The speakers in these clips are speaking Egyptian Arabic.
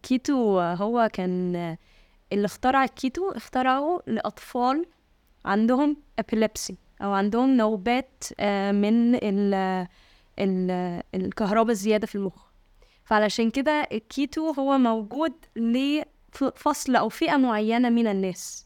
الكيتو هو كان اللي اخترع الكيتو اخترعه لأطفال عندهم ابيليبسي أو عندهم نوبات آه، من ال ال الكهرباء الزيادة في المخ فعلشان كده الكيتو هو موجود لفصل أو فئة معينة من الناس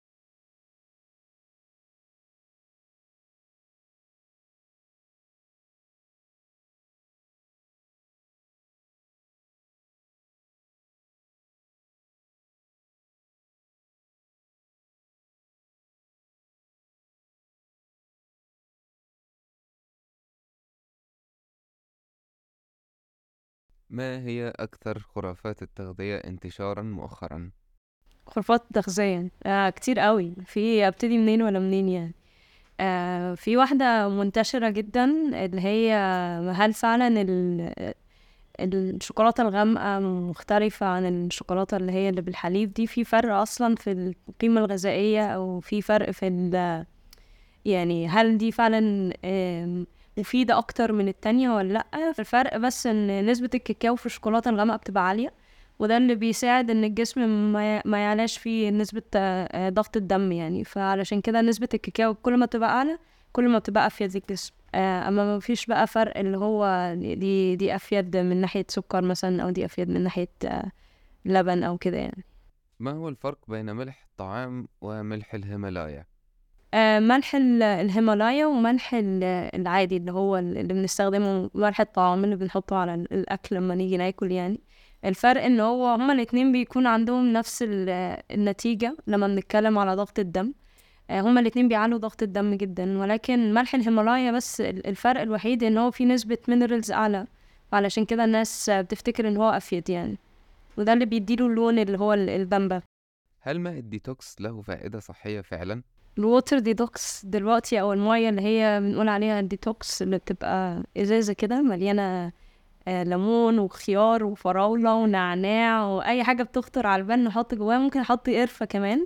ما هي أكثر خرافات التغذية انتشارا مؤخرا؟ خرافات تغذية آه كتير قوي في ابتدي منين ولا منين يعني آه في واحدة منتشرة جدا اللي هي هل فعلا ال- الشوكولاتة الغامقة مختلفة عن الشوكولاتة اللي هي اللي بالحليب دي في فرق أصلا في القيمة الغذائية أو في فرق في ال يعني هل دي فعلا آم، مفيدة أكتر من التانية ولا لأ الفرق بس إن نسبة الكاكاو في الشوكولاتة الغامقة بتبقى عالية وده اللي بيساعد إن الجسم ما ي- ما يعلاش فيه نسبة آه، ضغط الدم يعني فعلشان كده نسبة الكاكاو كل ما تبقى أعلى كل ما بتبقى أفيد للجسم آه، أما ما فيش بقى فرق اللي هو دي دي أفيد من ناحية سكر مثلا أو دي أفيد من ناحية آه، لبن أو كده يعني ما هو الفرق بين ملح الطعام وملح الهيمالايا؟ آه، ملح ال- الهيمالايا وملح ال- العادي اللي هو اللي بنستخدمه ملح الطعام اللي بنحطه على ال- الأكل لما نيجي ناكل يعني الفرق ان هو هما الاتنين بيكون عندهم نفس ال- النتيجة لما بنتكلم على ضغط الدم آه، هما الاتنين بيعلوا ضغط الدم جدا ولكن ملح الهيمالايا بس ال- الفرق الوحيد ان هو فيه نسبة مينرالز أعلى علشان كده الناس بتفتكر ان هو أفيد يعني وده اللي بيديله اللون اللي هو ال- البامبا هل ماء الديتوكس له فائدة صحية فعلا؟ الووتر ديتوكس دلوقتي او المية اللي هي بنقول عليها الديتوكس اللي بتبقى ازازة كده مليانة آه، ليمون وخيار وفراولة ونعناع واي حاجة بتخطر على البال نحط جواها ممكن نحط قرفة كمان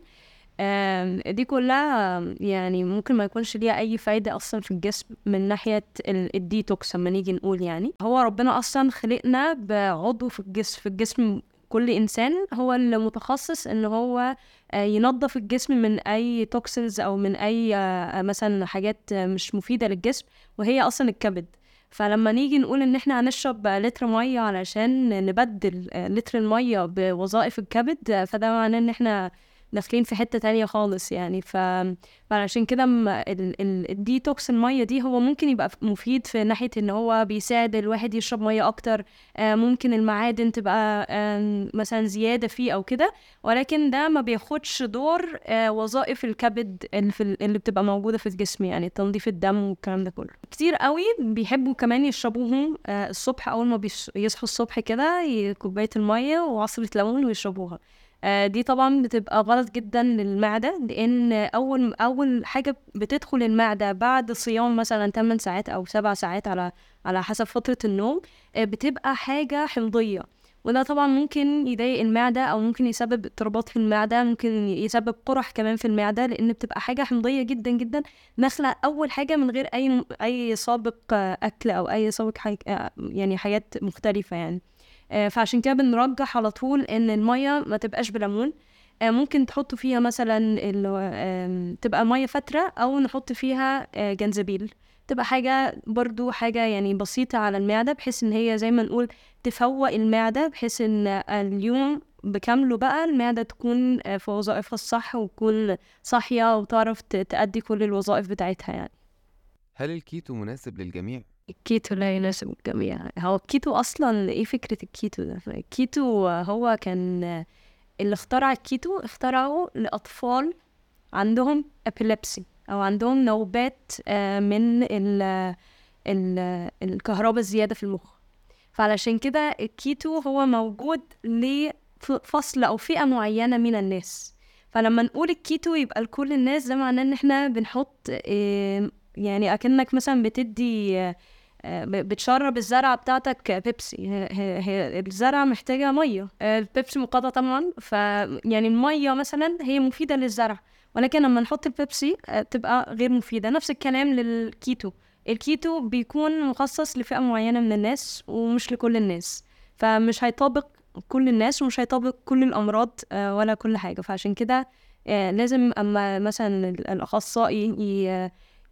آم، دي كلها آم، يعني ممكن ما يكونش ليها اي فايدة اصلا في الجسم من ناحية ال- الديتوكس لما نيجي نقول يعني هو ربنا اصلا خلقنا بعضو في الجسم في الجسم كل انسان هو اللي متخصص ان هو آه، ينظف الجسم من اي توكسينز او من اي آه، مثلا حاجات آه، مش مفيده للجسم وهي اصلا الكبد فلما نيجي نقول ان احنا هنشرب آه، لتر ميه علشان نبدل آه، لتر الميه بوظائف الكبد آه، فده معناه ان احنا داخلين في حتة تانية خالص يعني ف... فعلشان كده م- ال... ال... الديتوكس المية دي هو ممكن يبقى مفيد في ناحية ان هو بيساعد الواحد يشرب مية اكتر آه، ممكن المعادن تبقى آم، مثلا زيادة فيه او كده ولكن ده ما بياخدش دور آه، وظائف الكبد اللي, في ال- اللي بتبقى موجودة في الجسم يعني تنظيف الدم والكلام ده كله كتير قوي بيحبوا كمان يشربوهم آه، الصبح أول ما بيص- يصحوا الصبح كده ي- كوباية المية وعصرة ليمون ويشربوها آه، دي طبعا بتبقى غلط جدا للمعدة لأن أول أول حاجة بتدخل المعدة بعد صيام مثلا 8 ساعات أو 7 ساعات على على حسب فترة النوم آه، بتبقى حاجة حمضية وده طبعا ممكن يضايق المعدة أو ممكن يسبب اضطرابات في المعدة ممكن يسبب قرح كمان في المعدة لأن بتبقى حاجة حمضية جدا جدا داخلة أول حاجة من غير أي أي سابق آه، أكل أو أي سابق حاج... آه، يعني حاجات مختلفة يعني آه، فعشان كده بنرجح على طول ان الميه ما تبقاش بليمون آه، ممكن تحطوا فيها مثلا ال- آم، تبقى ميه فتره او نحط فيها آه، جنزبيل تبقى حاجة برضو حاجة يعني بسيطة على المعدة بحيث ان هي زي ما نقول تفوق المعدة بحيث ان اليوم بكامله بقى المعدة تكون آه، في وظائفها الصح وتكون صاحية وتعرف ت- تأدي كل الوظائف بتاعتها يعني هل الكيتو مناسب للجميع؟ الكيتو لا يناسب الجميع هو الكيتو اصلا ايه فكرة الكيتو ده الكيتو هو كان اللي اخترع الكيتو اخترعه لاطفال عندهم ابيليبسي او عندهم نوبات آه، من ال ال الكهرباء الزيادة في المخ فعلشان كده الكيتو هو موجود لفصل او فئة معينة من الناس فلما نقول الكيتو يبقى لكل الناس ده معناه ان احنا بنحط آه، يعني اكنك مثلا بتدي آه، آه، ب- بتشرب الزرعة بتاعتك بيبسي هي, هي, هي الزرعة محتاجة مية آه، البيبسي مقاطعة طبعا ف يعني المية مثلا هي مفيدة للزرع ولكن لما نحط البيبسي آه، تبقى غير مفيدة نفس الكلام للكيتو الكيتو بيكون مخصص لفئة معينة من الناس ومش لكل الناس فمش هيطابق كل الناس ومش هيطبق كل الامراض آه، ولا كل حاجه فعشان كده آه، لازم اما مثلا ال- الاخصائي ي-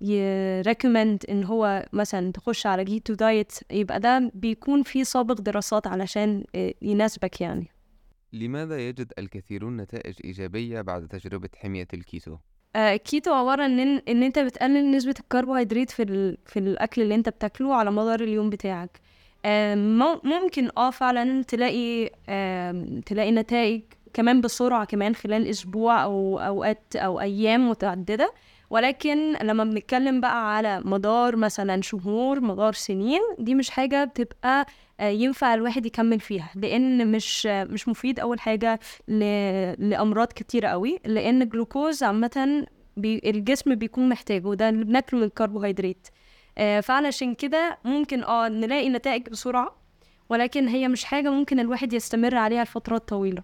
يريكومند ان هو مثلا تخش على كيتو دايت يبقى ده بيكون في سابق دراسات علشان آه، يناسبك يعني لماذا يجد الكثيرون نتائج إيجابية بعد تجربة حمية الكيتو؟ آه، الكيتو عبارة عن ان ان انت بتقلل نسبة الكربوهيدرات في ال... في الاكل اللي انت بتاكله على مدار اليوم بتاعك آه، مو- ممكن اه فعلا تلاقي آم، تلاقي نتائج كمان بسرعة كمان خلال اسبوع او اوقات او ايام متعددة ولكن لما بنتكلم بقى على مدار مثلا شهور مدار سنين دي مش حاجة بتبقى آه، ينفع الواحد يكمل فيها لان مش آه، مش مفيد اول حاجة ل- لامراض كتيره قوي لان الجلوكوز عامه بي الجسم بيكون محتاجه ده اللي بناكله من الكربوهيدرات آه فعلشان كده ممكن اه نلاقي نتائج بسرعه ولكن هي مش حاجه ممكن الواحد يستمر عليها لفترات طويله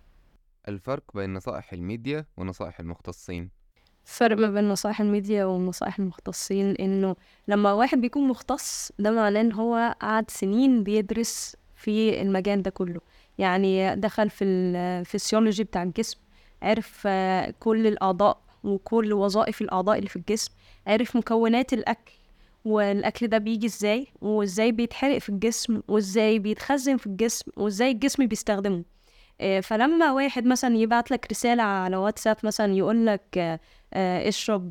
الفرق بين نصائح الميديا ونصائح المختصين فرق ما بين نصائح الميديا ونصائح المختصين انه لما واحد بيكون مختص ده معناه ان هو قعد سنين بيدرس في المجال ده كله يعني دخل في الفسيولوجي بتاع الجسم عرف آه، كل الاعضاء وكل وظائف الاعضاء اللي في الجسم عرف مكونات الاكل والاكل ده بيجي ازاي وازاي بيتحرق في الجسم وازاي بيتخزن في الجسم وازاي الجسم بيستخدمه آه، فلما واحد مثلا يبعت لك رسالة على واتساب مثلا يقول لك اشرب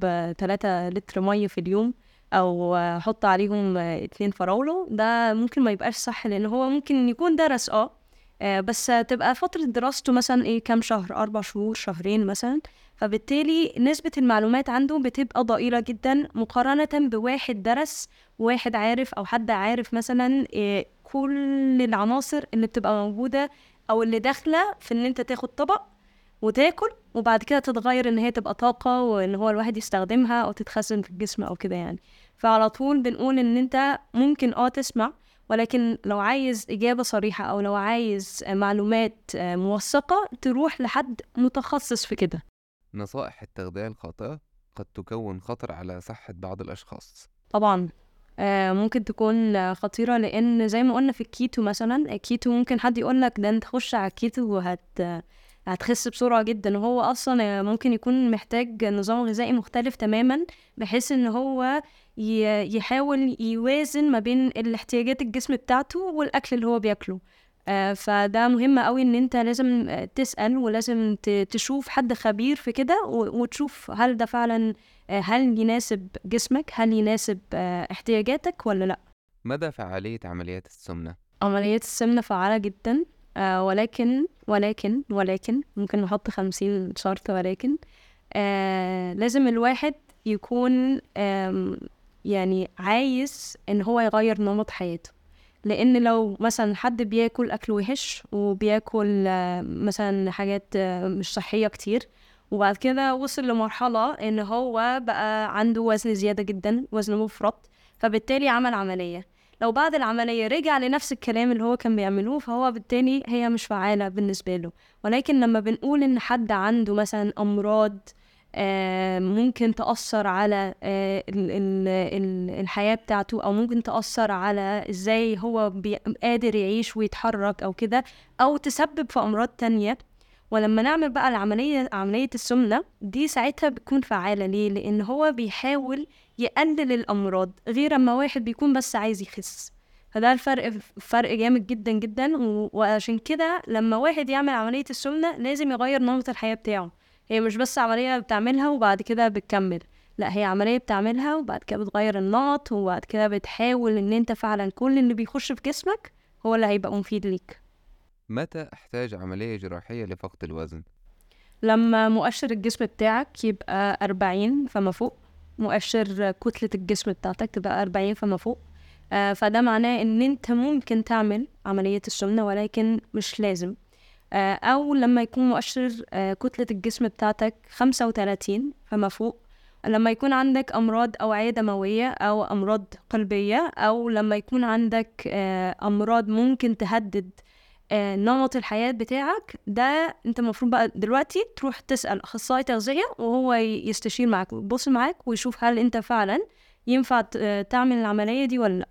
3 لتر مية في اليوم او آه، حط عليهم آه، اتنين فراولة ده ممكن ما يبقاش صح لان هو ممكن يكون درس اه آه، بس تبقى فترة دراسته مثلا ايه كام شهر اربع شهور شهرين مثلا فبالتالي نسبة المعلومات عنده بتبقى ضئيلة جدا مقارنة بواحد درس واحد عارف او حد عارف مثلا إيه كل العناصر اللي بتبقى موجودة او اللي داخلة في ان انت تاخد طبق وتاكل وبعد كده تتغير ان هي تبقى طاقة وان هو الواحد يستخدمها او تتخزن في الجسم او كده يعني فعلى طول بنقول ان انت ممكن اه تسمع ولكن لو عايز إجابة صريحة أو لو عايز آه، معلومات آه، موثقة تروح لحد متخصص في كده نصائح التغذية الخاطئة قد تكون خطر على صحة بعض الأشخاص طبعا آه، ممكن تكون آه، خطيرة لأن زي ما قلنا في الكيتو مثلا الكيتو ممكن حد يقولك ده انت تخش على الكيتو وهت هتخس بسرعة جدا وهو أصلا آه، ممكن يكون محتاج نظام غذائي مختلف تماما بحيث إن هو ي- يحاول يوازن ما بين الاحتياجات الجسم بتاعته والأكل اللي هو بياكله آه، فده مهم قوي ان انت لازم آه، تسأل ولازم ت- تشوف حد خبير في كده و- وتشوف هل ده فعلا آه، هل يناسب جسمك هل يناسب آه، احتياجاتك ولا لا مدى فعالية عمليات السمنة؟ عمليات السمنة فعالة جدا آه، ولكن ولكن ولكن ممكن نحط خمسين شرط ولكن آه، لازم الواحد يكون آم، يعني عايز ان هو يغير نمط حياته لان لو مثلا حد بياكل اكل وحش وبياكل آه، مثلا حاجات آه، مش صحية كتير وبعد كده وصل لمرحلة ان هو بقى عنده وزن زيادة جدا وزن مفرط فبالتالي عمل عملية لو بعد العملية رجع لنفس الكلام اللي هو كان بيعملوه فهو بالتالي هي مش فعالة بالنسبة له ولكن لما بنقول ان حد عنده مثلا امراض آه، ممكن تأثر على آه، ال- ال- ال- الحياة بتاعته أو ممكن تأثر على إزاي هو بي- قادر يعيش ويتحرك أو كده أو تسبب في أمراض تانية ولما نعمل بقى العملية عملية السمنة دي ساعتها بتكون فعالة ليه؟ لأن هو بيحاول يقلل الأمراض غير أما واحد بيكون بس عايز يخس فده الفرق فرق جامد جدا جدا و- وعشان كده لما واحد يعمل عملية السمنة لازم يغير نمط الحياة بتاعه هي مش بس عملية بتعملها وبعد كده بتكمل لا هي عملية بتعملها وبعد كده بتغير النمط وبعد كده بتحاول ان انت فعلا كل اللي بيخش في جسمك هو اللي هيبقى مفيد ليك متى أحتاج عملية جراحية لفقد الوزن؟ لما مؤشر الجسم بتاعك يبقى أربعين فما فوق مؤشر كتلة الجسم بتاعتك تبقى أربعين فما فوق آه فده معناه ان انت ممكن تعمل عملية السمنة ولكن مش لازم آه او لما يكون مؤشر آه كتلة الجسم بتاعتك خمسة وتلاتين فما فوق لما يكون عندك أمراض أوعية دموية أو أمراض قلبية أو لما يكون عندك آه أمراض ممكن تهدد آه، نمط الحياة بتاعك ده انت المفروض بقى دلوقتي تروح تسأل أخصائي تغذية وهو ي- يستشير معاك ويبص معاك ويشوف هل انت فعلا ينفع ت- آه، تعمل العملية دي ولا لا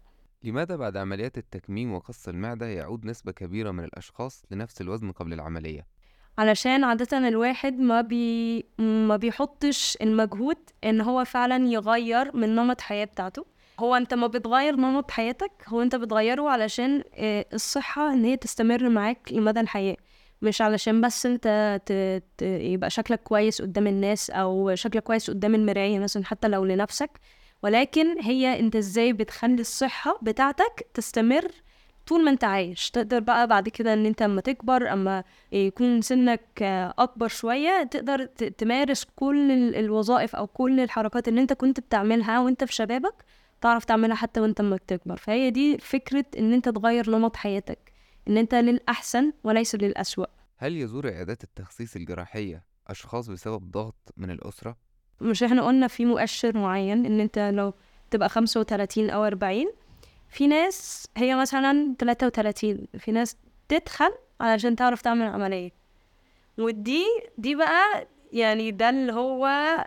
لماذا بعد عمليات التكميم وقص المعدة يعود نسبة كبيرة من الأشخاص لنفس الوزن قبل العملية؟ علشان عادة الواحد ما بي ما بيحطش المجهود ان هو فعلا يغير من نمط حياة بتاعته هو انت ما بتغير نمط حياتك هو انت بتغيره علشان آه، الصحة ان هي تستمر معاك لمدى الحياة مش علشان بس انت ت... ت... يبقى شكلك كويس قدام الناس او شكلك كويس قدام المراية مثلا حتى لو لنفسك ولكن هي انت ازاي بتخلي الصحة بتاعتك تستمر طول ما انت عايش تقدر بقى بعد كده ان انت اما تكبر اما يكون سنك اكبر شوية تقدر ت- تمارس كل ال- الوظائف او كل الحركات اللي انت كنت بتعملها وانت في شبابك تعرف تعملها حتى وانت اما بتكبر فهي دي فكرة ان انت تغير نمط حياتك ان انت للاحسن وليس للاسوأ هل يزور عيادات التخسيس الجراحية أشخاص بسبب ضغط من الأسرة؟ مش احنا قلنا في مؤشر معين ان انت لو تبقى خمسة وتلاتين او اربعين في ناس هي مثلا تلاتة وتلاتين في ناس تدخل علشان تعرف تعمل عملية ودي دي بقى يعني ده اللي هو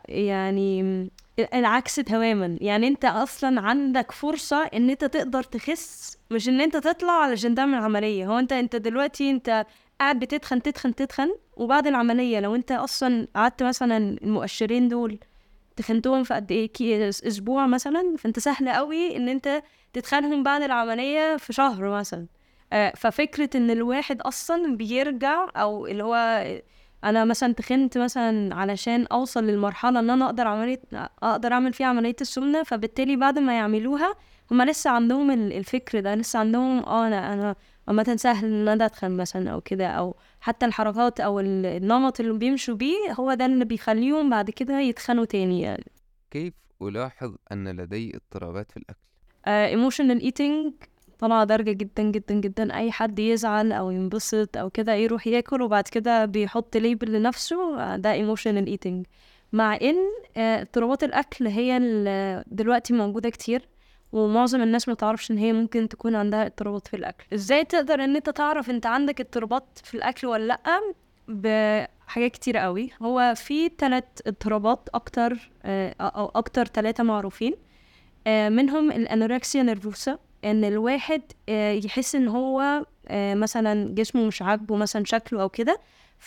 يعني العكس تماما يعني انت اصلا عندك فرصة ان انت تقدر تخس مش ان انت تطلع علشان تعمل عملية هو انت انت دلوقتي انت قاعد بتتخن تتخن تتخن وبعد العملية لو انت اصلا قعدت مثلا المؤشرين دول تخنتهم في قد ايه كي- اسبوع مثلا فانت سهل قوي ان انت تتخنهم بعد العملية في شهر مثلا آه، ففكرة ان الواحد اصلا بيرجع او اللي هو انا مثلا تخنت مثلا علشان اوصل للمرحلة ان انا اقدر عملية اقدر اعمل فيها عملية السمنة فبالتالي بعد ما يعملوها هما لسه عندهم ال- الفكر ده لسه عندهم اه انا انا عامة سهل ان انا اتخن مثلا او كده او حتى الحركات او ال- النمط اللي بيمشوا بيه هو ده اللي بيخليهم بعد كده يتخنوا تاني يعني كيف ألاحظ أن لدي اضطرابات في الأكل؟ ايموشنال ايتينج طالعة درجة جدا جدا جدا اي حد يزعل او ينبسط او كده يروح ياكل وبعد كده بيحط ليبل لنفسه آه، ده ايموشنال ايتينج مع ان آه، اضطرابات الاكل هي ال- دلوقتي موجودة كتير ومعظم الناس ما تعرفش ان هي ممكن تكون عندها اضطرابات في الاكل ازاي تقدر ان انت تعرف انت عندك اضطرابات في الاكل ولا لا بحاجات كتير قوي هو في ثلاث اضطرابات اكتر آه، او اكتر ثلاثة معروفين آه، منهم الانوركسيا نيرفوسا ان الواحد آه، يحس ان هو آه، مثلا جسمه مش عاجبه مثلا شكله او كده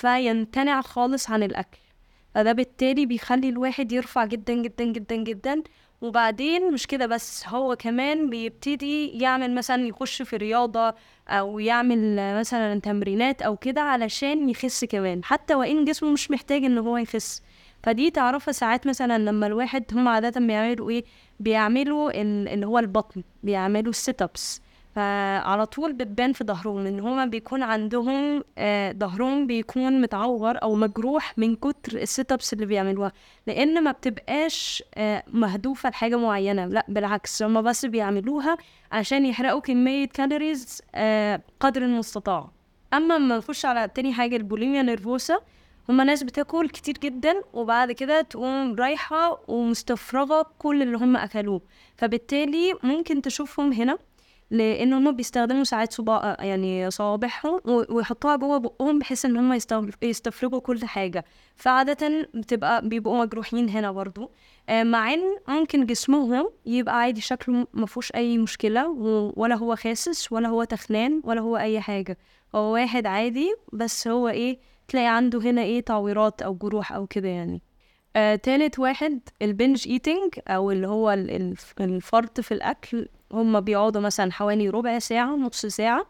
فيمتنع خالص عن الاكل فده بالتالي بيخلي الواحد يرفع جدا جدا جدا جدا وبعدين مش كده بس هو كمان بيبتدي يعمل مثلا يخش في رياضة أو يعمل آه، مثلا تمرينات أو كده علشان يخس كمان حتى وإن جسمه مش محتاج إن هو يخس فدي تعرفها ساعات مثلا لما الواحد هم عادة بيعملوا إيه بيعملوا ال- اللي هو البطن بيعملوا السيت ابس فعلى طول بتبان في ظهرهم ان هما بيكون عندهم آه، ظهرهم بيكون متعور او مجروح من كتر السيت ابس اللي بيعملوها لان ما بتبقاش آه، مهدوفه لحاجه معينه لا بالعكس هما بس بيعملوها عشان يحرقوا كميه كالوريز آه، قدر المستطاع اما لما نخش على تاني حاجه البوليميا نيرفوسا هما ناس بتاكل كتير جدا وبعد كده تقوم رايحة ومستفرغة كل اللي هما أكلوه فبالتالي ممكن تشوفهم هنا لأن هما بيستخدموا ساعات صباع يعني صوابعهم و- ويحطوها جوه بقهم بحيث إن هما يستف- يستفرغوا كل حاجة فعادة بتبقى بيبقوا مجروحين هنا برضو آه، مع إن ممكن جسمهم يبقى عادي شكله مفهوش أي مشكلة و- ولا هو خاسس ولا هو تخنان ولا هو أي حاجة هو واحد عادي بس هو إيه تلاقي عنده هنا ايه تعويرات او جروح او كده يعني آه، تالت واحد البنج ايتينج او اللي هو ال- الف- الفرط في الاكل هم بيقعدوا مثلا حوالي ربع ساعة نص ساعة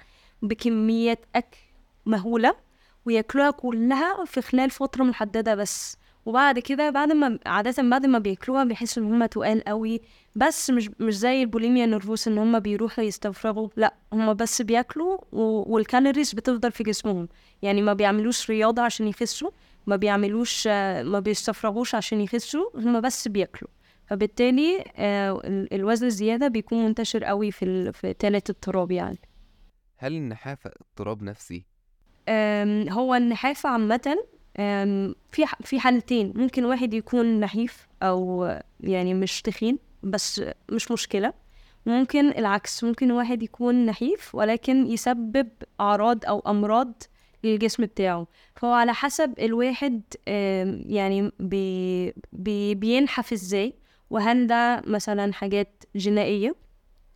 بكمية اكل مهولة وياكلوها كلها في خلال فترة محددة بس وبعد كده بعد ما عادة بعد ما بياكلوها بيحسوا ان هم تقال قوي بس مش مش زي البوليميا نيرفوس ان هم بيروحوا يستفرغوا لا هم بس بياكلوا و- والكالوريز بتفضل في جسمهم يعني ما بيعملوش رياضة عشان يخسوا ما بيعملوش آه، ما بيستفرغوش عشان يخسوا هم بس بياكلوا فبالتالي آه، ال- الوزن الزيادة بيكون منتشر قوي في ال... في تالت اضطراب يعني هل النحافة اضطراب نفسي؟ آم، هو النحافة عامة آم، في ح- في حالتين ممكن واحد يكون نحيف أو يعني مش تخين بس مش مشكلة ممكن العكس ممكن واحد يكون نحيف ولكن يسبب أعراض أو أمراض للجسم بتاعه فهو على حسب الواحد آم، يعني بي بي بينحف ازاي وهل ده مثلا حاجات جينية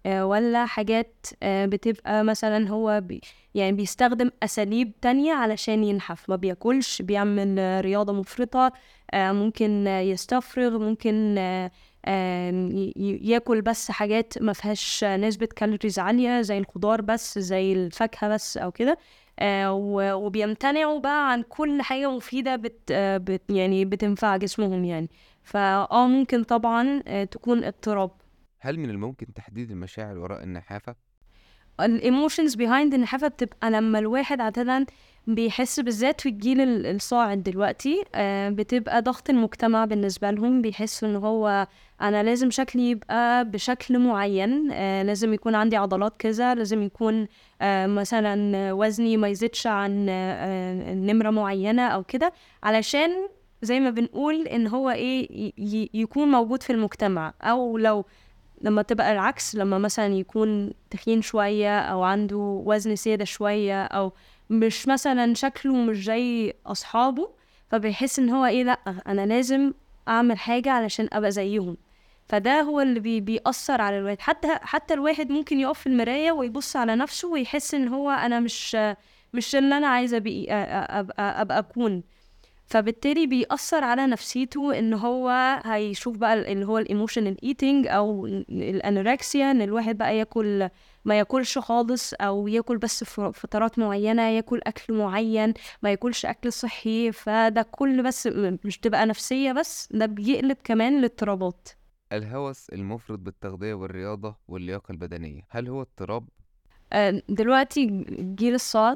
آه، ولا حاجات آه، بتبقى مثلا هو بي يعني بيستخدم أساليب تانية علشان ينحف ما بياكلش بيعمل آه، رياضة مفرطة آه، ممكن آه، يستفرغ ممكن آه، آم، ي- ي- ياكل بس حاجات ما فيهاش نسبة كالوريز عالية زي الخضار بس زي الفاكهة بس أو كده آه، و- وبيمتنعوا بقى عن كل حاجة مفيدة بت, آه، بت يعني بتنفع جسمهم يعني فاه ممكن طبعا آه، تكون اضطراب هل من الممكن تحديد المشاعر وراء النحافة؟ الايموشنز بيهايند النحافه بتبقى لما الواحد عاده بيحس بالذات في الجيل ال- الصاعد دلوقتي آه، بتبقى ضغط المجتمع بالنسبه لهم بيحسوا ان هو انا لازم شكلي يبقى بشكل معين آه، لازم يكون عندي عضلات كذا لازم يكون آه، مثلا وزني ما يزيدش عن آه، آه، نمره معينه او كده علشان زي ما بنقول ان هو ايه ي- ي- يكون موجود في المجتمع او لو لما تبقى العكس لما مثلا يكون تخين شوية أو عنده وزن زيادة شوية أو مش مثلا شكله مش زي أصحابه فبيحس إن هو إيه لأ أنا لازم أعمل حاجة علشان أبقى زيهم فده هو اللي بي بيأثر على الواحد حتى حتى الواحد ممكن يقف في المراية ويبص على نفسه ويحس إن هو أنا مش مش اللي أنا عايزة أبقى, أبقى, أبقى أكون فبالتالي بيأثر على نفسيته ان هو هيشوف بقى ال- اللي هو الايموشنال ايتينج او ال- الانوركسيا ان الواحد بقى ياكل ما ياكلش خالص او ياكل بس في فترات معينة ياكل اكل معين ما ياكلش اكل صحي فده كل بس م- مش تبقى نفسية بس ده بيقلب كمان لاضطرابات الهوس المفرط بالتغذية والرياضة واللياقة البدنية هل هو اضطراب؟ آه، دلوقتي جيل الصاعد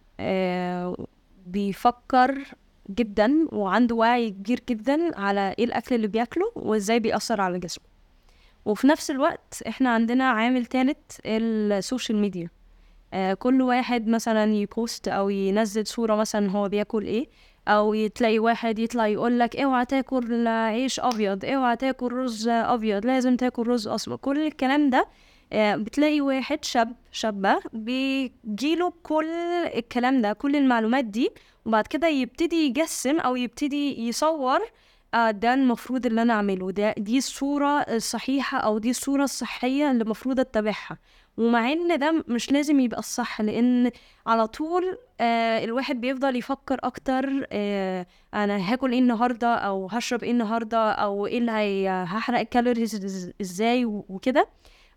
آه، بيفكر جدا وعنده وعي كبير جدا على ايه الاكل اللي بياكله وازاي بيأثر على جسمه وفي نفس الوقت احنا عندنا عامل تالت السوشيال ميديا آه كل واحد مثلا يبوست او ينزل صورة مثلا هو بياكل ايه او تلاقي واحد يطلع يقول لك اوعى تاكل عيش ابيض اوعى تاكل رز ابيض لازم تاكل رز اسمر كل الكلام ده آه، بتلاقي واحد شاب شابة بيجيله كل الكلام ده كل المعلومات دي وبعد كده يبتدي يجسم او يبتدي يصور آه ده المفروض اللي انا اعمله ده دي الصورة الصحيحة او دي الصورة الصحية اللي المفروض اتبعها ومع ان ده مش لازم يبقى الصح لان على طول آه الواحد بيفضل يفكر اكتر آه انا هاكل ايه النهارده او هشرب ايه النهارده او ايه اللي هي هحرق الكالوريز إز- ازاي و- وكده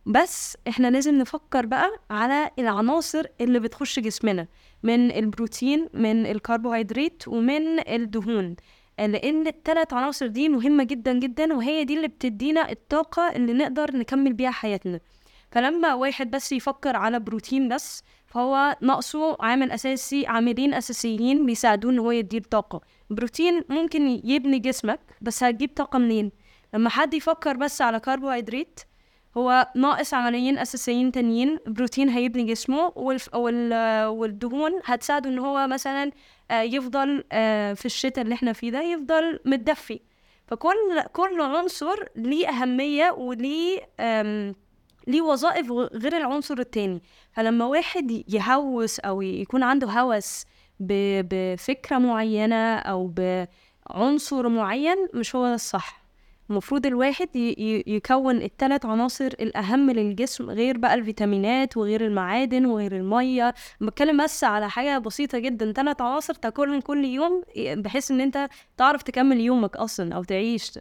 بس احنا لازم نفكر بقى على العناصر اللي بتخش جسمنا من البروتين من الكربوهيدرات ومن الدهون لان الثلاث عناصر دي مهمة جدا جدا وهي دي اللي بتدينا الطاقة اللي نقدر نكمل بيها حياتنا فلما واحد بس يفكر على بروتين بس فهو ناقصه عامل اساسي عاملين اساسيين بيساعدوه ان هو يديه طاقة بروتين ممكن يبني جسمك بس هتجيب طاقة منين لما حد يفكر بس على كربوهيدرات هو ناقص عمليين اساسيين تانيين بروتين هيبني جسمه والف... وال... والدهون هتساعده ان هو مثلا آه، يفضل آه، في الشتاء اللي احنا فيه ده يفضل متدفي فكل كل عنصر ليه اهميه وليه آم، ليه وظائف غ- غير العنصر التاني فلما واحد يهوس او يكون عنده هوس ب... بفكره معينه او بعنصر معين مش هو ده الصح المفروض الواحد ي- ي- يكون الثلاث عناصر الأهم للجسم غير بقى الفيتامينات وغير المعادن وغير المية بتكلم بس على حاجة بسيطة جدا ثلاث عناصر تاكلهم كل يوم بحيث ان انت تعرف تكمل يومك اصلا او تعيش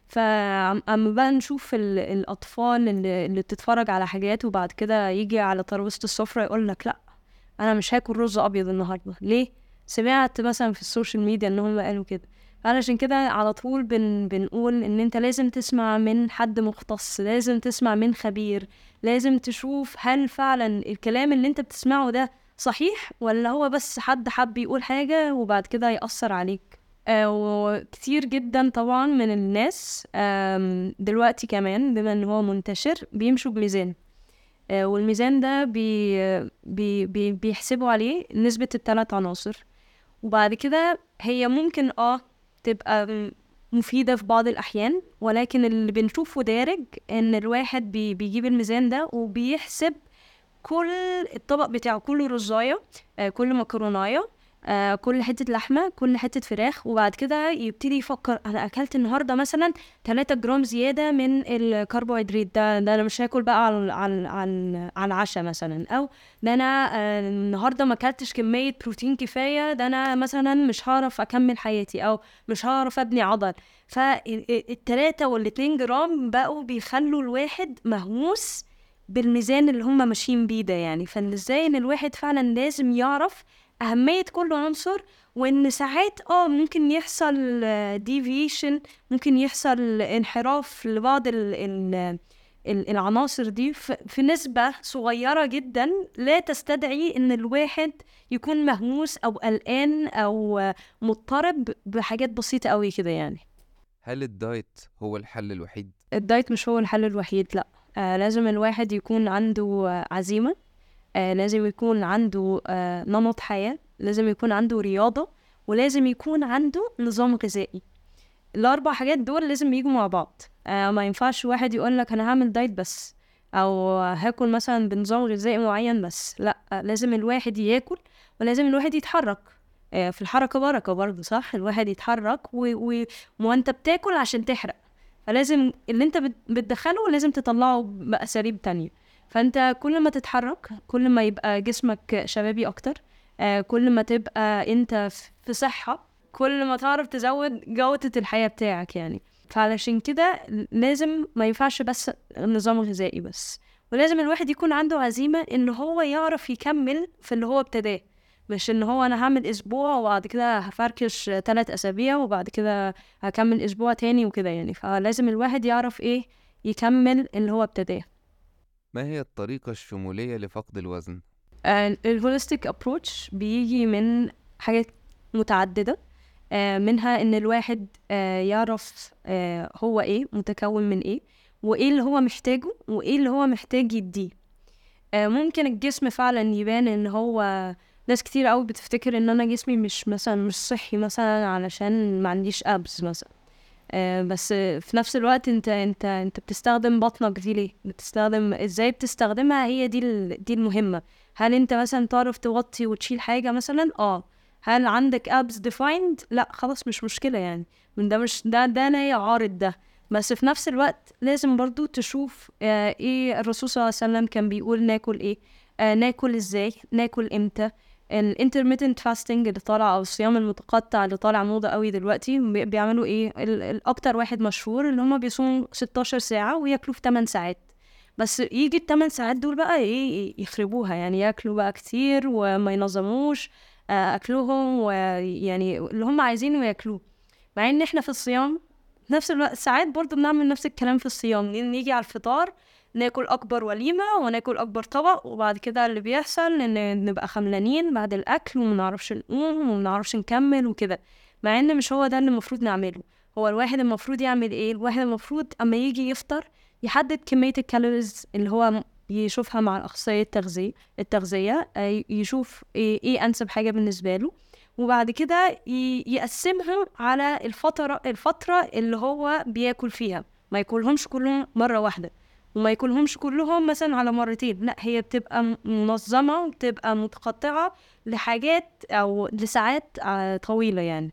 فأما بقى نشوف ال- الأطفال اللي, اللي بتتفرج على حاجات وبعد كده يجي على ترابيزة السفرة يقول لك لأ أنا مش هاكل رز أبيض النهاردة ليه؟ سمعت مثلا في السوشيال ميديا إن هم قالوا كده علشان كده على طول بن بنقول ان انت لازم تسمع من حد مختص لازم تسمع من خبير لازم تشوف هل فعلا الكلام اللي انت بتسمعه ده صحيح ولا هو بس حد حب يقول حاجة وبعد كده يأثر عليك آه وكتير جدا طبعا من الناس آم، دلوقتي كمان بما ان هو منتشر بيمشوا بميزان آه والميزان ده بي بي بي بيحسبوا عليه نسبة الثلاث عناصر وبعد كده هي ممكن اه تبقى م- مفيدة في بعض الأحيان ولكن اللي بنشوفه دارج إن الواحد بي بيجيب الميزان ده وبيحسب كل الطبق بتاعه كل رزاية آه، كل مكروناية آه كل حتة لحمة كل حتة فراخ وبعد كده يبتدي يفكر أنا أكلت النهاردة مثلا 3 جرام زيادة من الكربوهيدرات ده ده أنا مش هاكل بقى على على على, على العشاء مثلا أو ده أنا آه النهاردة ما أكلتش كمية بروتين كفاية ده أنا مثلا مش هعرف أكمل حياتي أو مش هعرف أبني عضل فالتلاتة والاتنين جرام بقوا بيخلوا الواحد مهووس بالميزان اللي هم ماشيين بيه ده يعني فان ازاي ان الواحد فعلا لازم يعرف أهمية كل عنصر وإن ساعات اه ممكن يحصل ديفيشن ممكن يحصل انحراف لبعض ال ال ال- العناصر دي ف- في نسبة صغيرة جدا لا تستدعي إن الواحد يكون مهووس أو قلقان أو مضطرب بحاجات بسيطة أوي كده يعني هل الدايت هو الحل الوحيد؟ الدايت مش هو الحل الوحيد لا آه لازم الواحد يكون عنده آه، عزيمة آه لازم يكون عنده آه نمط حياة لازم يكون عنده رياضة ولازم يكون عنده نظام غذائي الأربع حاجات دول لازم يجوا مع بعض آه ما ينفعش واحد يقول لك أنا هعمل دايت بس أو هاكل مثلا بنظام غذائي معين بس لا آه لازم الواحد ياكل ولازم الواحد يتحرك آه في الحركة بركة برضه صح الواحد يتحرك و... و... وانت بتاكل عشان تحرق فلازم اللي انت بت- بتدخله لازم تطلعه بأساليب تانية فانت كل ما تتحرك كل ما يبقى جسمك شبابي اكتر آه كل ما تبقى انت ف- في صحة كل ما تعرف تزود جودة الحياة بتاعك يعني فعلشان كده لازم ما ينفعش بس نظام غذائي بس ولازم الواحد يكون عنده عزيمة ان هو يعرف يكمل في اللي هو ابتداه مش ان هو انا هعمل اسبوع وبعد كده هفركش ثلاث اسابيع وبعد كده هكمل اسبوع تاني وكده يعني فلازم الواحد يعرف ايه يكمل اللي هو ابتداه ما هي الطريقة الشمولية لفقد الوزن؟ الهوليستيك ابروتش بيجي من حاجات متعددة آه، منها ان الواحد آه، يعرف آه، هو ايه متكون من ايه وايه اللي هو محتاجه وايه اللي هو محتاج يديه آه، ممكن الجسم فعلا يبان ان هو ناس كتير قوي بتفتكر ان انا جسمي مش مثلا مش صحي مثلا علشان ما عنديش ابس مثلا آه، بس في نفس الوقت انت انت انت بتستخدم بطنك دي ليه بتستخدم ازاي بتستخدمها هي دي ال- دي المهمة هل انت مثلا تعرف توطي وتشيل حاجة مثلا اه هل عندك ابس ديفايند لا خلاص مش مشكلة يعني من ده مش ده ده لا يعارض ده بس في نفس الوقت لازم برضو تشوف آه ايه الرسول صلى الله عليه وسلم كان بيقول ناكل ايه آه ناكل ازاي ناكل امتى الانترميتنت فاستنج اللي طالع او الصيام المتقطع اللي طالع موضة قوي دلوقتي بي- بيعملوا ايه ال- الاكتر واحد مشهور اللي هما بيصوموا 16 ساعة وياكلوا في 8 ساعات بس يجي الثمان ساعات دول بقى ايه يخربوها يعني ياكلوا بقى كتير وما ينظموش آه، اكلهم ويعني اللي هم عايزينه ياكلوه مع ان احنا في الصيام في نفس الوقت ساعات برضو بنعمل نفس الكلام في الصيام ن- نيجي على الفطار ناكل اكبر وليمه وناكل اكبر طبق وبعد كده اللي بيحصل ان نبقى خملانين بعد الاكل ومنعرفش نقوم ومنعرفش نكمل وكده مع ان مش هو ده اللي المفروض نعمله هو الواحد المفروض يعمل ايه الواحد المفروض اما يجي يفطر يحدد كميه الكالوريز اللي هو م- يشوفها مع الاخصائي التغذيه التغذيه آه، يشوف ايه, إيه انسب حاجه بالنسبه له وبعد كده ي- يقسمهم على الفتره الفتره اللي هو بياكل فيها ما ياكلهمش كلهم مره واحده وما ياكلهمش كلهم مثلا على مرتين لا هي بتبقى م- منظمه وبتبقى متقطعه لحاجات او لساعات آه، طويله يعني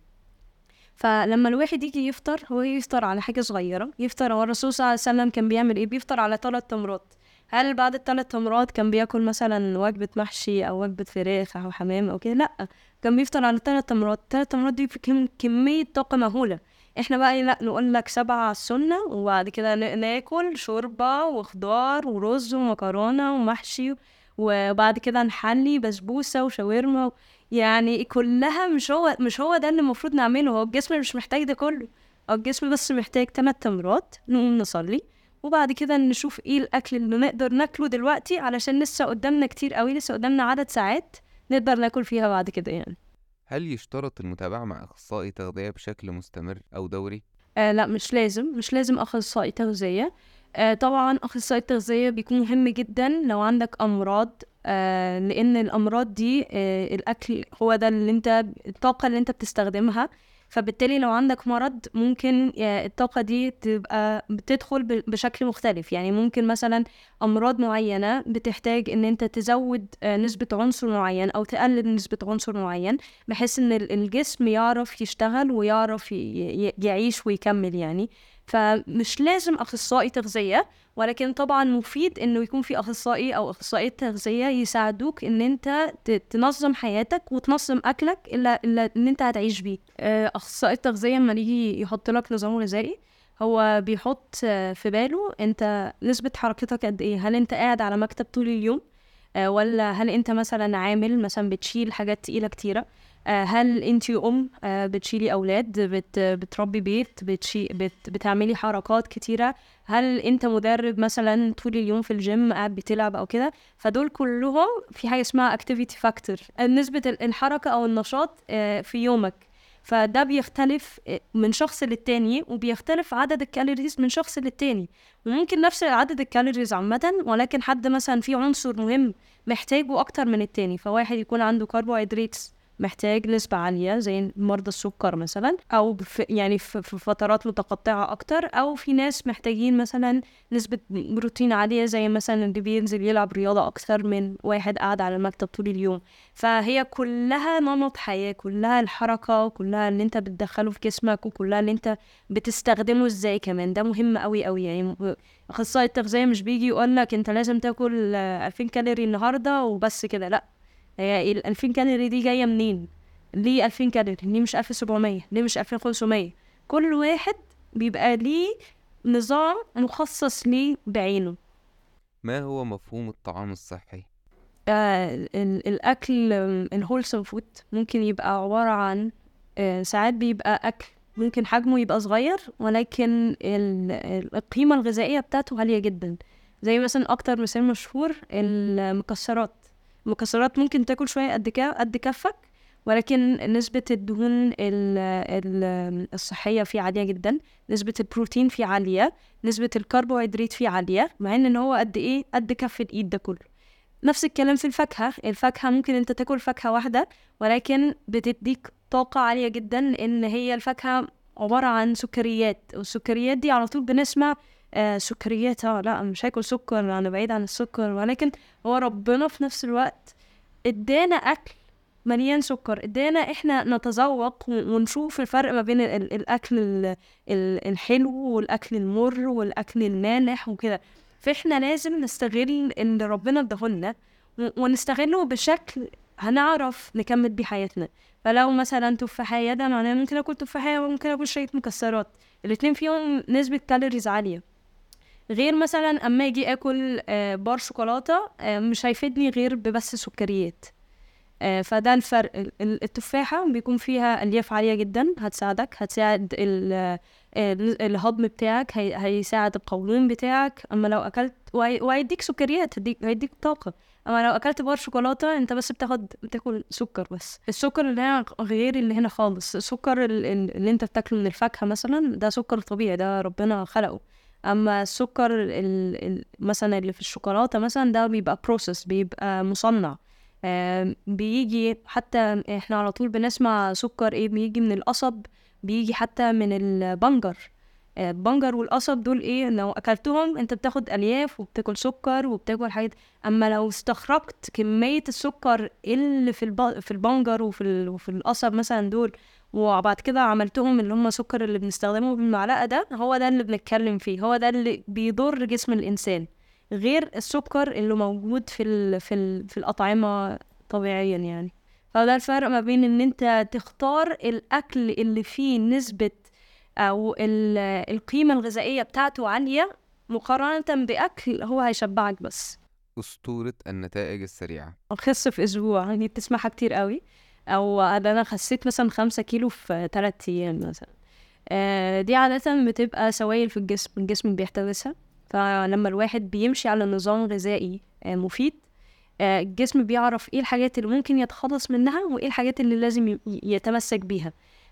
فلما الواحد يجي يفطر هو يفطر على حاجة صغيرة يفطر هو الرسول صلى الله عليه وسلم كان بيعمل ايه بيفطر على ثلاث تمرات هل بعد الثلاث تمرات كان بياكل مثلا وجبة محشي أو وجبة فراخ أو حمام أو كده لأ كان بيفطر على ثلاث تمرات الثلاث تمرات دي في كم كمية طاقة مهولة احنا بقى لا نقول لك سبعة على السنة وبعد كده ن- ناكل شوربة وخضار ورز ومكرونة ومحشي وبعد كده نحلي بسبوسة وشاورما يعني كلها مش هو مش هو ده اللي المفروض نعمله هو الجسم مش محتاج ده كله هو الجسم بس محتاج تلات تمرات نقوم نصلي وبعد كده نشوف ايه الاكل اللي نقدر ناكله دلوقتي علشان لسه قدامنا كتير قوي لسه قدامنا عدد ساعات نقدر ناكل فيها بعد كده يعني هل يشترط المتابعة مع أخصائي تغذية بشكل مستمر أو دوري؟ آه لا مش لازم مش لازم اخصائي تغذية آه طبعا اخصائي التغذية بيكون مهم جدا لو عندك امراض آه لان الامراض دي آه الاكل هو ده اللي انت الطاقة اللي انت بتستخدمها فبالتالي لو عندك مرض ممكن آه، الطاقة دي تبقى بتدخل ب- بشكل مختلف يعني ممكن مثلا أمراض معينة بتحتاج إن أنت تزود آه، نسبة عنصر معين أو تقلل نسبة عنصر معين بحيث إن ال- الجسم يعرف يشتغل ويعرف ي- ي- يعيش ويكمل يعني فمش لازم أخصائي تغذية ولكن طبعا مفيد انه يكون في اخصائي او اخصائيه تغذيه يساعدوك ان انت ت- تنظم حياتك وتنظم اكلك الا الا ان انت هتعيش بيه آه، اخصائي التغذيه لما يجي يحط لك نظام غذائي هو بيحط آه، في باله انت نسبه حركتك قد ايه هل انت قاعد على مكتب طول اليوم آه، ولا هل انت مثلا عامل مثلا بتشيل حاجات تقيله كتيره آه، هل انت ام آه، بتشيلي اولاد بت بتربي بيت بتشي بت بتعملي حركات كتيره هل انت مدرب مثلا طول اليوم في الجيم قاعد بتلعب او كده فدول كلهم في حاجه اسمها activity factor نسبه ال- الحركه او النشاط آه، في يومك فده بيختلف آه، من شخص للتاني وبيختلف عدد الكالوريز من شخص للتاني وممكن نفس عدد الكالوريز عامة ولكن حد مثلا فيه عنصر مهم محتاجه أكتر من التاني فواحد يكون عنده كربوهيدرات محتاج نسبة عالية زي مرضى السكر مثلا أو في يعني في في فترات متقطعة أكتر أو في ناس محتاجين مثلا نسبة بروتين عالية زي مثلا اللي بينزل يلعب رياضة أكتر من واحد قاعد على المكتب طول اليوم فهي كلها نمط حياة كلها الحركة وكلها اللي انت بتدخله في جسمك وكلها اللي انت بتستخدمه ازاي كمان ده مهم قوي قوي يعني م- اخصائي التغذية مش بيجي يقول لك انت لازم تاكل آه، 2000 كالوري النهاردة وبس كده لا هي ال 2000 كالوري دي جاية منين ليه 2000 كالوري ليه مش 1700 ليه مش 2500 كل واحد بيبقى ليه نظام مخصص ليه بعينه ما هو مفهوم الطعام الصحي؟ آه، ال- الأكل الهولسم فود ممكن يبقى عبارة عن آه، ساعات بيبقى أكل ممكن حجمه يبقى صغير ولكن ال- ال- القيمة الغذائية بتاعته عالية جدا زي مثلا أكتر مثال مشهور المكسرات المكسرات ممكن تاكل شوية قد كا قد كفك ولكن نسبة الدهون ال- ال- الصحية فيه عالية جدا نسبة البروتين فيه عالية نسبة الكربوهيدرات فيه عالية مع ان إن هو قد ايه قد كف الايد ده كله نفس الكلام في الفاكهة الفاكهة ممكن انت تاكل فاكهة واحدة ولكن بتديك طاقة عالية جدا لان هي الفاكهة عبارة عن سكريات والسكريات دي على طول بنسمع آه سكريات اه لا مش هاكل سكر انا بعيد عن السكر ولكن هو ربنا في نفس الوقت ادانا اكل مليان سكر ادانا احنا نتذوق و- ونشوف الفرق ما بين ال- ال- الاكل ال- ال- الحلو والاكل المر والاكل المالح وكده فاحنا لازم نستغل اللي ربنا اداهولنا و- ونستغله بشكل هنعرف نكمل بيه حياتنا فلو مثلا تفاحية ده معناه ممكن اكل تفاحية وممكن اكل شوية مكسرات الاتنين فيهم نسبة كالوريز عالية غير مثلا اما اجي اكل آه، بار شوكولاتة آه، مش هيفيدني غير ببس سكريات آه، فده الفرق ال- ال- التفاحة بيكون فيها ألياف عالية جدا هتساعدك هتساعد ال- ال- الهضم بتاعك هي- هيساعد القولون بتاعك أما لو أكلت وهي- وهيديك سكريات هيديك, هيديك طاقة أما لو أكلت بار شوكولاتة أنت بس بتاخد بتاكل سكر بس السكر اللي هنا غير اللي هنا خالص السكر ال- ال- اللي أنت بتاكله من الفاكهة مثلا ده سكر طبيعي ده ربنا خلقه أما السكر ال- ال- مثلا اللي في الشوكولاتة مثلا ده بيبقى بروسيس بيبقى مصنع آم، بيجي حتى احنا على طول بنسمع سكر ايه بيجي من القصب بيجي حتى من البنجر آه، البنجر والقصب دول ايه لو اكلتهم انت بتاخد الياف وبتاكل سكر وبتاكل حاجات اما لو استخرجت كمية السكر اللي في الب... في البنجر وفي ال... وفي القصب مثلا دول وبعد كده عملتهم اللي هم سكر اللي بنستخدمه بالمعلقة ده هو ده اللي بنتكلم فيه هو ده اللي بيضر جسم الإنسان غير السكر اللي موجود في ال في ال في الأطعمة طبيعيا يعني فده الفرق ما بين ان انت تختار الاكل اللي فيه نسبة او ال- القيمة الغذائية بتاعته عالية مقارنة باكل هو هيشبعك بس أسطورة النتائج السريعة اخس في اسبوع دي بتسمعها كتير قوي او ده انا خسيت مثلا خمسة كيلو في تلات ايام مثلا آه، دي عادة بتبقى سوائل في الجسم الجسم بيحتوسها فلما الواحد بيمشي على نظام غذائي آه، مفيد آه، الجسم بيعرف ايه الحاجات اللي ممكن يتخلص منها وايه الحاجات اللي لازم ي- يتمسك بيها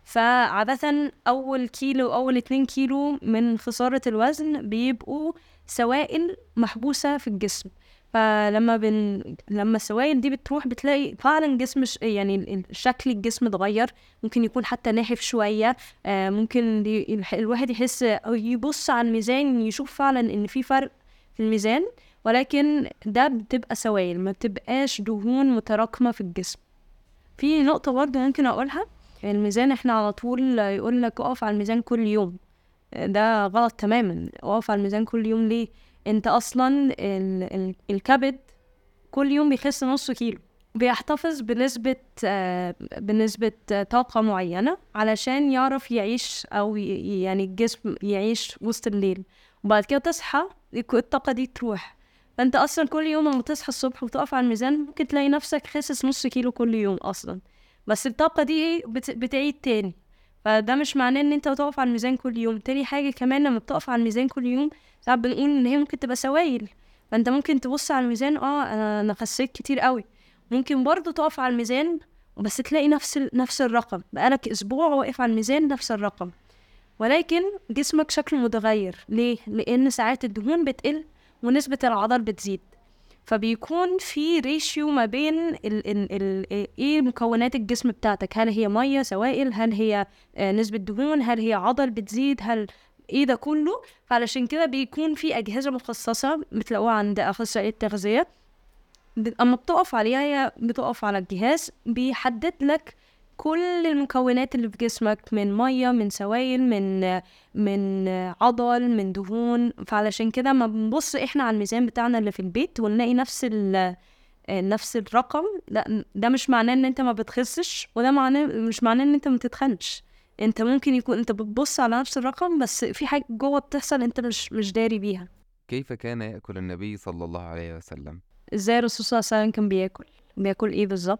فعادة أول كيلو أول اتنين كيلو من خسارة الوزن بيبقوا سوائل محبوسة في الجسم فلما بن لما السوائل دي بتروح بتلاقي فعلا جسم ش... يعني ال- ال- شكل الجسم اتغير ممكن يكون حتى ناحف شوية آه ممكن ي- الح- الواحد يحس أو يبص على الميزان يشوف فعلا إن في فرق في الميزان ولكن ده بتبقى سوائل ما بتبقاش دهون متراكمة في الجسم في نقطة برضه ممكن أقولها الميزان احنا على طول يقول لك اقف على الميزان كل يوم ده غلط تماما اقف على الميزان كل يوم ليه انت اصلا ال ال الكبد كل يوم بيخس نص كيلو بيحتفظ بنسبة آه، بنسبة آه، طاقة معينة علشان يعرف يعيش أو ي- يعني الجسم يعيش وسط الليل وبعد كده تصحى يك- الطاقة دي تروح فأنت أصلا كل يوم لما تصحى الصبح وتقف على الميزان ممكن تلاقي نفسك خاسس نص كيلو كل يوم أصلا بس الطاقة دي إيه بت- بتعيد تاني فده مش معناه ان انت تقف على الميزان كل يوم تاني حاجة كمان لما بتقف على الميزان كل يوم ساعات بنقول ان هي ممكن تبقى سوائل فانت ممكن تبص على الميزان اه انا انا خسيت كتير قوي ممكن برضو تقف على الميزان بس تلاقي نفس ال- نفس الرقم بقالك اسبوع واقف على الميزان نفس الرقم ولكن جسمك شكله متغير ليه لان ساعات الدهون بتقل ونسبة العضل بتزيد فبيكون في ريشيو ما بين ال ال ال ايه مكونات الجسم بتاعتك هل هي ميه سوائل هل هي آه، نسبة دهون هل هي عضل بتزيد هل ايه ده كله فعلشان كده بيكون في اجهزه مخصصه بتلاقوها عند اخصائي التغذيه ب- اما بتقف عليها هي بتقف على الجهاز بيحدد لك كل المكونات اللي في جسمك من ميه من سوائل من من عضل من دهون فعلشان كده ما بنبص احنا على الميزان بتاعنا اللي في البيت ونلاقي نفس ال نفس الرقم لا ده مش معناه ان انت ما بتخسش وده معناه مش معناه ان انت ما تتخنش انت ممكن يكون انت بتبص على نفس الرقم بس في حاجه جوه بتحصل انت مش مش داري بيها كيف كان يأكل النبي صلى الله عليه وسلم؟ ازاي الرسول صلى الله عليه وسلم كان بياكل بياكل ايه بالظبط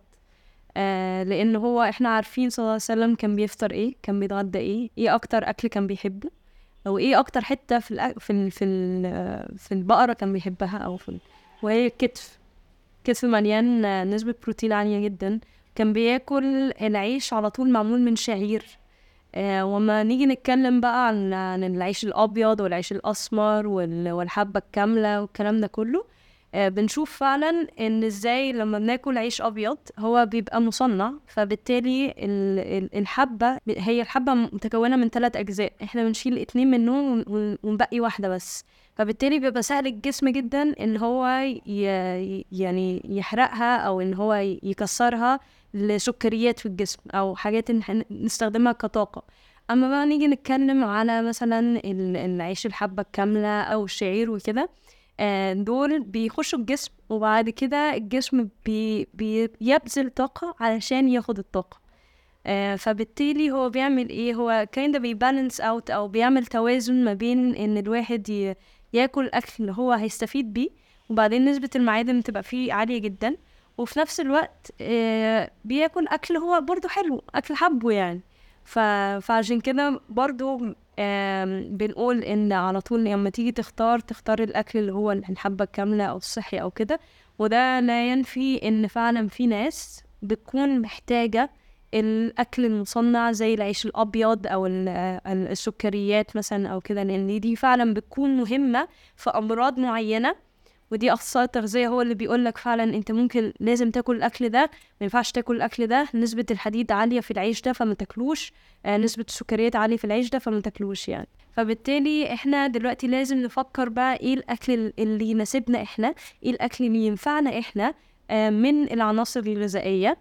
آه لان هو احنا عارفين صلى الله عليه وسلم كان بيفطر ايه كان بيتغدى ايه ايه اكتر اكل كان بيحبه او ايه اكتر حته في الأ... في ال... في ال... في البقره كان بيحبها او في ال... وهي الكتف كتف مليان آه، نسبه بروتين عاليه جدا كان بياكل العيش على طول معمول من شعير آه وما نيجي نتكلم بقى عن عن العيش الابيض والعيش الاسمر وال... والحبه الكامله والكلام ده كله آه، بنشوف فعلا ان ازاي لما بناكل عيش ابيض هو بيبقى مصنع فبالتالي ال- ال- الحبه ب- هي الحبه متكونه من ثلاث اجزاء احنا بنشيل اتنين منهم ون- ون- ونبقي واحده بس فبالتالي بيبقى سهل الجسم جدا ان هو ي... يعني يحرقها او ان هو ي- يكسرها لسكريات في الجسم او حاجات إن إحنا نستخدمها كطاقه اما بقى نيجي نتكلم على مثلا ال- العيش الحبه الكامله او الشعير وكده آه، دول بيخشوا الجسم وبعد كده الجسم بي بي بيبذل طاقة علشان ياخد الطاقة آه، فبالتالي هو بيعمل ايه هو kind of بيبالانس اوت او بيعمل توازن ما بين ان الواحد ي- ياكل اكل اللي هو هيستفيد بيه وبعدين نسبة المعادن بتبقى فيه عالية جدا وفي نفس الوقت آه، بياكل اكل هو برضو حلو اكل حبه يعني ف... فعشان كده برضو آم، بنقول ان على طول لما تيجي تختار تختار الاكل اللي هو الحبة الكاملة او الصحي او كده وده لا ينفي ان فعلا في ناس بتكون محتاجة الاكل المصنع زي العيش الابيض او ال- ال- السكريات مثلا او كده لان دي فعلا بتكون مهمة في امراض معينة ودي اخصائي التغذيه هو اللي بيقول لك فعلا انت ممكن لازم تاكل الاكل ده ما ينفعش تاكل الاكل ده نسبه الحديد عاليه في العيش ده فما تاكلوش آه نسبه السكريات عاليه في العيش ده فما تاكلوش يعني فبالتالي احنا دلوقتي لازم نفكر بقى ايه الاكل ال- اللي يناسبنا احنا ايه الاكل اللي ينفعنا احنا آه من العناصر الغذائيه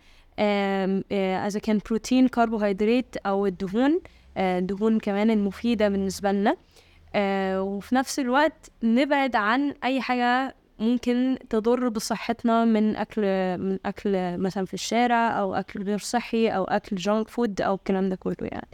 آم، آه، اذا كان بروتين كربوهيدرات او الدهون آه، الدهون كمان المفيده بالنسبه لنا آه، وفي نفس الوقت نبعد عن اي حاجه ممكن تضر بصحتنا من اكل من اكل مثلا في الشارع او اكل غير صحي او اكل جانك فود او الكلام ده كله يعني